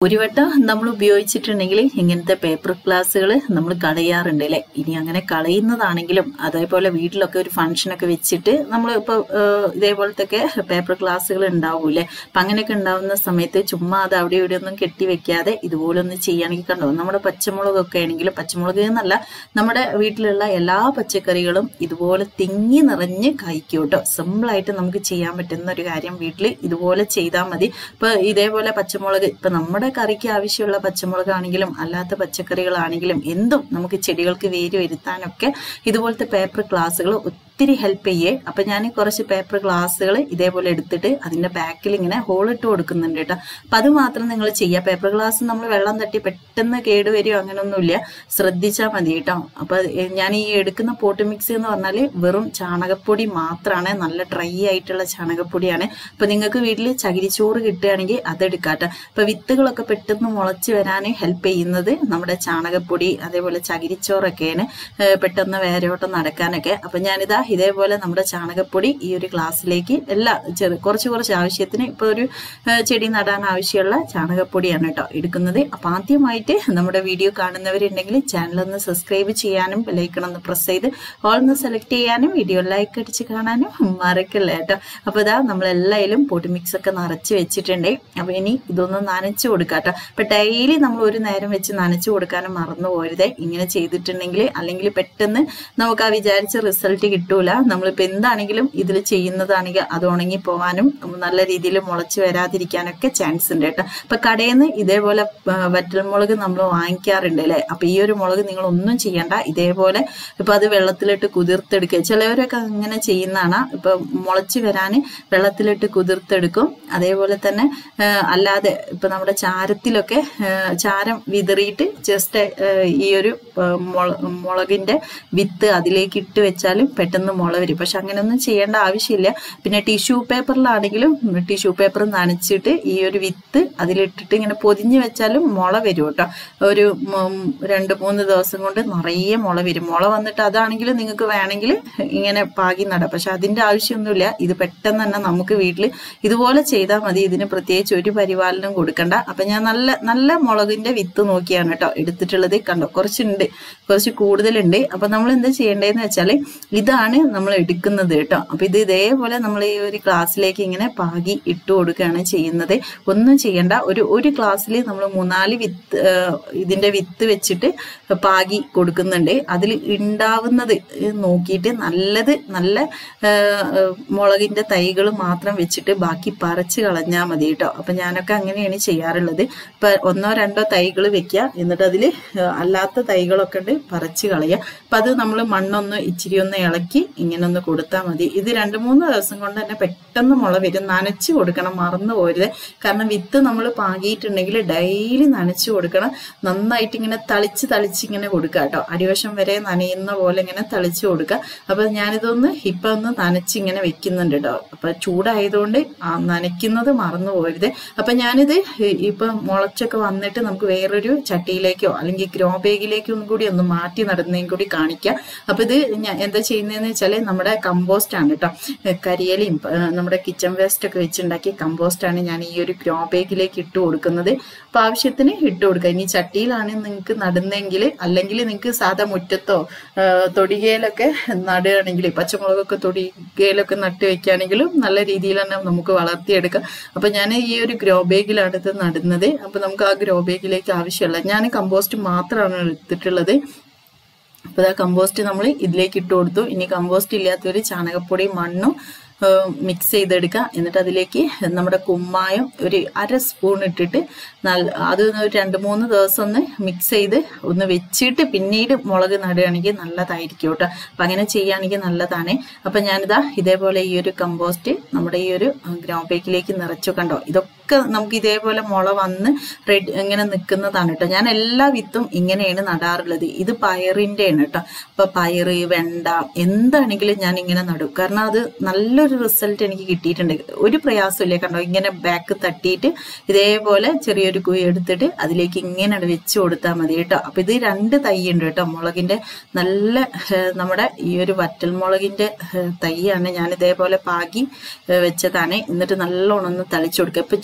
ഒരു വട്ടം നമ്മൾ ഉപയോഗിച്ചിട്ടുണ്ടെങ്കിൽ ഇങ്ങനത്തെ പേപ്പർ ഗ്ലാസ്സുകൾ നമ്മൾ കളയാറുണ്ട് അല്ലേ ഇനി അങ്ങനെ കളയുന്നതാണെങ്കിലും അതേപോലെ വീട്ടിലൊക്കെ ഒരു ഫംഗ്ഷനൊക്കെ വെച്ചിട്ട് നമ്മൾ ഇപ്പോൾ ഇതേപോലത്തെ പേപ്പർ ഗ്ലാസ്സുകൾ ഉണ്ടാവൂലേ അപ്പം അങ്ങനെയൊക്കെ ഉണ്ടാവുന്ന സമയത്ത് ചുമ്മാ അത് അവിടെ ഇവിടെ ഒന്നും കെട്ടി വെക്കാതെ ഇതുപോലെ ഒന്ന് ചെയ്യുകയാണെങ്കിൽ കണ്ടോ നമ്മുടെ പച്ചമുളകൊക്കെ ആണെങ്കിലും പച്ചമുളക് എന്നല്ല നമ്മുടെ വീട്ടിലുള്ള എല്ലാ പച്ചക്കറികളും ഇതുപോലെ തിങ്ങി നിറഞ്ഞ് കായ്ക്കും കേട്ടോ സിമ്പിളായിട്ട് നമുക്ക് ചെയ്യാൻ പറ്റുന്ന ഒരു കാര്യം വീട്ടിൽ ഇതുപോലെ ചെയ്താൽ മതി ഇപ്പൊ ഇതേപോലെ പച്ചമുളക് ഇപ്പൊ നമ്മുടെ കറിക്ക് ആവശ്യമുള്ള പച്ചമുളകാണെങ്കിലും അല്ലാത്ത പച്ചക്കറികളാണെങ്കിലും എന്തും നമുക്ക് ചെടികൾക്ക് വേര് വരുത്താനൊക്കെ ഇതുപോലത്തെ പേപ്പർ ഗ്ലാസ്സുകൾ ഒത്തിരി ഹെൽപ്പ് ചെയ്യേ അപ്പൊ ഞാൻ കുറച്ച് പേപ്പർ ഗ്ലാസ്സുകൾ ഇതേപോലെ എടുത്തിട്ട് അതിന്റെ ബാക്കിൽ ഇങ്ങനെ ഹോൾ ഇട്ട് കൊടുക്കുന്നുണ്ട് കേട്ടോ അപ്പൊ അത് മാത്രം നിങ്ങൾ ചെയ്യുക പേപ്പർ ഗ്ലാസ് നമ്മൾ വെള്ളം തട്ടി പെട്ടെന്ന് കേടുവരികയോ അങ്ങനെയൊന്നുമില്ല ശ്രദ്ധിച്ചാൽ മതി കേട്ടോ അപ്പൊ ഞാൻ ഈ എടുക്കുന്ന പോട്ട് മിക്സ് എന്ന് പറഞ്ഞാൽ വെറും ചാണകപ്പൊടി മാത്രമാണ് നല്ല ഡ്രൈ ആയിട്ടുള്ള ചാണകപ്പൊടിയാണ് അപ്പൊ നിങ്ങൾക്ക് വീട്ടിൽ ചകിരിച്ചോറ് കിട്ടുകയാണെങ്കിൽ അതെടുക്കാട്ടോ അപ്പൊ വിത്തുകളൊക്കെ പെട്ടെന്ന് മുളച്ച് വരാൻ ഹെൽപ്പ് ചെയ്യുന്നത് നമ്മുടെ ചാണകപ്പൊടി അതേപോലെ ചകിരിച്ചോറൊക്കെയാണ് പെട്ടെന്ന് വേരോട്ടം നടക്കാനൊക്കെ അപ്പൊ ഞാനിതാ ഇതേപോലെ നമ്മുടെ ചാണകപ്പൊടി ഈ ഒരു ഗ്ലാസ്സിലേക്ക് എല്ലാ ചെറു കുറച്ച് കുറച്ച് ആവശ്യത്തിന് ഇപ്പൊ ഒരു ചെടി നടാൻ ആവശ്യമുള്ള ചാണകപ്പൊടിയാണ് കേട്ടോ എടുക്കുന്നത് അപ്പൊ ആദ്യമായിട്ട് നമ്മുടെ വീഡിയോ കാണുന്നവരുണ്ടെങ്കിൽ ചാനൽ ഒന്ന് സബ്സ്ക്രൈബ് ചെയ്യാനും ബെലൈക്കൺ ഒന്ന് പ്രസ് ചെയ്ത് ഓൾ ഒന്ന് സെലക്ട് ചെയ്യാനും വീഡിയോ ലൈക്ക് അടിച്ച് കാണാനും മറക്കില്ല കേട്ടോ അപ്പൊ ഇതാ നമ്മളെല്ലായാലും പൊടി മിക്സ് ഒക്കെ നിറച്ച് വെച്ചിട്ടുണ്ട് അപ്പൊ ഇനി ഇതൊന്ന് നനച്ചു കൊടുക്കാം കേട്ടോ അപ്പൊ ഡെയിലി നമ്മൾ ഒരു നേരം വെച്ച് നനച്ചു കൊടുക്കാനും മറന്നു പോരുതേ ഇങ്ങനെ ചെയ്തിട്ടുണ്ടെങ്കിൽ അല്ലെങ്കിൽ പെട്ടെന്ന് നമുക്ക് ആ വിചാരിച്ച റിസൾട്ട് കിട്ടൂല നമ്മളിപ്പോ എന്താണെങ്കിലും ഇതിൽ ചെയ്യുന്നതാണെങ്കിൽ അത് ഉണങ്ങി പോകാനും നല്ല രീതിയിൽ മുളച്ചു വരാതിരിക്കാനൊക്കെ ചാൻസ് ഉണ്ട് കേട്ടോ അപ്പൊ കടയിൽ നിന്ന് ഇതേപോലെ വറ്റൽമുളക് നമ്മൾ വാങ്ങിക്കാറുണ്ട് അല്ലേ അപ്പൊ ഈ ഒരു മുളക് നിങ്ങൾ ഒന്നും ചെയ്യണ്ട ഇതേപോലെ ഇപ്പൊ അത് വെള്ളത്തിലിട്ട് കുതിർത്തെടുക്കുക ചിലവരൊക്കെ അങ്ങനെ ചെയ്യുന്നതാണ് ഇപ്പൊ മുളച്ചു വരാൻ വെള്ളത്തിലിട്ട് കുതിർത്തെടുക്കും അതേപോലെ തന്നെ അല്ലാതെ ഇപ്പൊ നമ്മുടെ ചാരത്തിലൊക്കെ ചാരം വിതറിയിട്ട് ജസ്റ്റ് ഈ ഒരു മുളകിന്റെ വിത്ത് അതിലേക്ക് ഇട്ട് വെച്ചാലും പെട്ടെന്ന് മുള വരും പക്ഷെ അങ്ങനെയൊന്നും ചെയ്യേണ്ട ആവശ്യമില്ല പിന്നെ ടിഷ്യൂ പേപ്പറിലാണെങ്കിലും ടിഷ്യൂ പേപ്പർ നനച്ചിട്ട് ഈ ഒരു വിത്ത് അതിലിട്ടിട്ട് ഇങ്ങനെ പൊതിഞ്ഞ് വെച്ചാലും മുള വരും കേട്ടോ ഒരു രണ്ട് മൂന്ന് ദിവസം കൊണ്ട് നിറയെ മുള വരും മുള വന്നിട്ട് അതാണെങ്കിൽ നിങ്ങൾക്ക് വേണമെങ്കിൽ ഇങ്ങനെ പാകി നടാം പക്ഷെ അതിന്റെ ആവശ്യമൊന്നുമില്ല ഇത് പെട്ടെന്ന് തന്നെ നമുക്ക് വീട്ടിൽ ഇതുപോലെ ചെയ്താൽ മതി ഇതിന് പ്രത്യേകിച്ച് ഒരു പരിപാലനം കൊടുക്കണ്ട അപ്പൊ ഞാൻ നല്ല നല്ല മുളകിന്റെ വിത്ത് നോക്കിയാണ് കേട്ടോ എടുത്തിട്ടുള്ളത് കണ്ടോ കുറച്ചുണ്ട് കുറച്ച് കൂടുതലുണ്ട് അപ്പൊ നമ്മൾ എന്താ ചെയ്യേണ്ടതെന്ന് വെച്ചാൽ ഇതാണ് നമ്മൾ എടുക്കുന്നത് കേട്ടോ അപ്പൊ ഇത് ഇതേപോലെ നമ്മൾ ഈ ഒരു ക്ലാസ്സിലേക്ക് ഇങ്ങനെ പാകി ഇട്ട് കൊടുക്കുകയാണ് ചെയ്യുന്നത് ഒന്നും ചെയ്യണ്ട ഒരു ഒരു ക്ലാസ്സിൽ നമ്മൾ മൂന്നാല് വിത്ത് ഇതിന്റെ വിത്ത് വെച്ചിട്ട് പാകി കൊടുക്കുന്നുണ്ട് അതിൽ ഉണ്ടാവുന്നത് നോക്കിയിട്ട് നല്ലത് നല്ല മുളകിന്റെ തൈകൾ മാത്രം വെച്ചിട്ട് ബാക്കി പറിച്ച് കളഞ്ഞാൽ മതി കേട്ടോ അപ്പൊ ഞാനൊക്കെ അങ്ങനെയാണ് ചെയ്യാറുള്ളത് ഇപ്പൊ ഒന്നോ രണ്ടോ തൈകൾ വെക്കുക എന്നിട്ട് അതിൽ അല്ലാത്ത തൈകളൊക്കെ ഉണ്ട് പറിച്ച് കളയുക അപ്പൊ അത് നമ്മൾ മണ്ണൊന്ന് ഇച്ചിരി ഒന്ന് ഇളക്കി ഇങ്ങനെ ഒന്ന് കൊടുത്താൽ മതി ഇത് രണ്ട് മൂന്ന് ദിവസം കൊണ്ട് തന്നെ പെട്ടെന്ന് മുള വരും നനച്ചു കൊടുക്കണം മറന്നു പോരുത് കാരണം വിത്ത് നമ്മൾ പാകിയിട്ടുണ്ടെങ്കിൽ ഡെയിലി നനച്ചു കൊടുക്കണം നന്നായിട്ട് ഇങ്ങനെ തളിച്ച് തളിച്ച് ഇങ്ങനെ കൊടുക്കുക കേട്ടോ അടിവശം വരെ നനയുന്ന പോലെ ഇങ്ങനെ തളിച്ച് കൊടുക്കുക അപ്പൊ ഞാനിതൊന്ന് ഇപ്പൊ ഒന്ന് നനച്ച് ഇങ്ങനെ വെക്കുന്നുണ്ട് കേട്ടോ അപ്പൊ ചൂടായതുകൊണ്ട് നനയ്ക്കുന്നത് മറന്നു പോരുത് അപ്പൊ ഞാനിത് ഇപ്പൊ മുളച്ചൊക്കെ വന്നിട്ട് നമുക്ക് വേറൊരു ചട്ടിയിലേക്കോ അല്ലെങ്കിൽ ഗ്രോ ബാഗിലേക്കോ ഒന്നും കൂടി ഒന്ന് മാറ്റി നടുന്നതും കൂടി കാണിക്കാം അപ്പൊ ഇത് ഞാൻ എന്താ ചെയ്യുന്നതെന്ന് വെച്ചാല് നമ്മുടെ കമ്പോസ്റ്റ് ആണ് കേട്ടോ കരിയലയും നമ്മുടെ കിച്ചൺ വേസ്റ്റ് ഒക്കെ വെച്ചുണ്ടാക്കിയ കമ്പോസ്റ്റ് ആണ് ഞാൻ ഈ ഒരു ഗ്രോ ബാഗിലേക്ക് ഇട്ട് കൊടുക്കുന്നത് അപ്പൊ ആവശ്യത്തിന് ഇട്ട് കൊടുക്കുക ഇനി ചട്ടിയിലാണ് നിങ്ങൾക്ക് നടുന്നെങ്കിൽ അല്ലെങ്കിൽ നിങ്ങൾക്ക് സാധാ മുറ്റത്തോ തൊടികയിലൊക്കെ നടുകയാണെങ്കിൽ പച്ചമുളകൊക്കെ തൊടികയിലൊക്കെ നട്ട് വെക്കുകയാണെങ്കിലും നല്ല രീതിയിൽ തന്നെ നമുക്ക് വളർത്തിയെടുക്കാം അപ്പൊ ഞാൻ ഈ ഒരു ഗ്രോ ബാഗിലാണ് ഇത് നടുന്നത് അപ്പൊ നമുക്ക് ആ ഗ്രോ ബാഗിലേക്ക് ആവശ്യമുള്ള ഞാൻ കമ്പോസ്റ്റ് മാത്രമാണ് എടുത്തിട്ടുള്ളത് അപ്പോൾ ആ കമ്പോസ്റ്റ് നമ്മൾ ഇതിലേക്ക് ഇട്ട് കൊടുത്തു ഇനി കമ്പോസ്റ്റ് ഇല്ലാത്തവർ ചാണകപ്പൊടി മണ്ണും മിക്സ് ചെയ്തെടുക്കുക എന്നിട്ട് അതിലേക്ക് നമ്മുടെ കുമ്മായം ഒരു അര സ്പൂൺ ഇട്ടിട്ട് നല്ല അത് ഒരു രണ്ട് മൂന്ന് ദിവസം ഒന്ന് മിക്സ് ചെയ്ത് ഒന്ന് വെച്ചിട്ട് പിന്നീട് മുളക് നടുകയാണെങ്കിൽ നല്ലതായിരിക്കും കേട്ടോ അപ്പം അങ്ങനെ ചെയ്യുകയാണെങ്കിൽ നല്ലതാണ് അപ്പം ഞാനിതാ ഇതേപോലെ ഈ ഒരു കമ്പോസ്റ്റ് നമ്മുടെ ഈ ഒരു ഗ്രൗ ബേക്കിലേക്ക് നിറച്ചു കണ്ടോ ഇതൊക്കെ നമുക്ക് ഇതേപോലെ മുള വന്ന് റെഡി ഇങ്ങനെ നിൽക്കുന്നതാണ് കേട്ടോ ഞാൻ എല്ലാ വിത്തും ഇങ്ങനെയാണ് നടാറുള്ളത് ഇത് പയറിൻ്റെ ആണ് കേട്ടോ അപ്പം പയറ് വെണ്ട എന്താണെങ്കിലും ഞാൻ ഇങ്ങനെ നടും കാരണം അത് നല്ലൊരു റിസൾട്ട് എനിക്ക് കിട്ടിയിട്ടുണ്ട് ഒരു പ്രയാസമില്ല കണ്ടോ ഇങ്ങനെ ബാക്ക് തട്ടിയിട്ട് ഇതേപോലെ ചെറിയൊരു കുഴി എടുത്തിട്ട് അതിലേക്ക് ഇങ്ങനെ വെച്ച് കൊടുത്താൽ മതി കേട്ടോ അപ്പൊ ഇത് രണ്ട് തൈ ഉണ്ട് കേട്ടോ മുളകിന്റെ നല്ല നമ്മുടെ ഈ ഒരു വറ്റൽ മുളകിന്റെ തൈയാണ് ഞാൻ ഇതേപോലെ പാകി വെച്ചതാണ് എന്നിട്ട് നല്ലോണം ഒന്ന് തളിച്ചു കൊടുക്കുക ഇപ്പൊ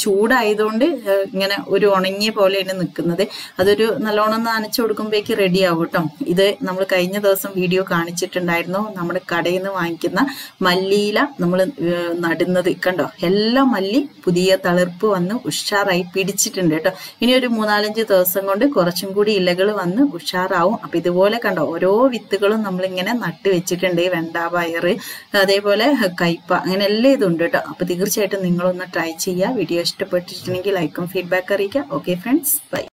ചൂടായതുകൊണ്ട് ഏഹ്, ഇങ്ങനെ ഒരു ഉണങ്ങിയ പോലെയാണ് നിൽക്കുന്നത് അതൊരു നല്ലോണം ഒന്ന് നനച്ചു കൊടുക്കുമ്പോഴേക്ക് റെഡി ആവും കേട്ടോ ഇത് നമ്മൾ കഴിഞ്ഞ ദിവസം വീഡിയോ കാണിച്ചിട്ടുണ്ടായിരുന്നു നമ്മുടെ കടയിൽ നിന്ന് വാങ്ങിക്കുന്ന മല്ലിയില നമ്മൾ നടുന്നത് കണ്ടോ എല്ലാ മല്ലി പുതിയ തളിർപ്പ് വന്ന് ഉഷാറായി പിടിച്ചിട്ടുണ്ട് കേട്ടോ ഇനി ഒരു മൂന്നാലഞ്ച് ദിവസം കൊണ്ട് കുറച്ചും കൂടി ഇലകൾ വന്ന് ഉഷാറാവും അപ്പൊ ഇതുപോലെ കണ്ടോ ഓരോ വിത്തുകളും നമ്മളിങ്ങനെ നട്ട് വെച്ചിട്ടുണ്ട് വെണ്ട പയറ് അതേപോലെ കയ്പ അങ്ങനെ എല്ലാം ഇതുണ്ട് കേട്ടോ അപ്പൊ തീർച്ചയായിട്ടും നിങ്ങളൊന്ന് ട്രൈ ചെയ്യുക വീഡിയോ ഇഷ്ടപ്പെട്ടിട്ടുണ്ടെങ്കിൽ ലൈക്കും ഫീഡ്ബാക്ക് അറിയിക്കുക ഓക്കെ ഫ്രണ്ട്സ് ബൈ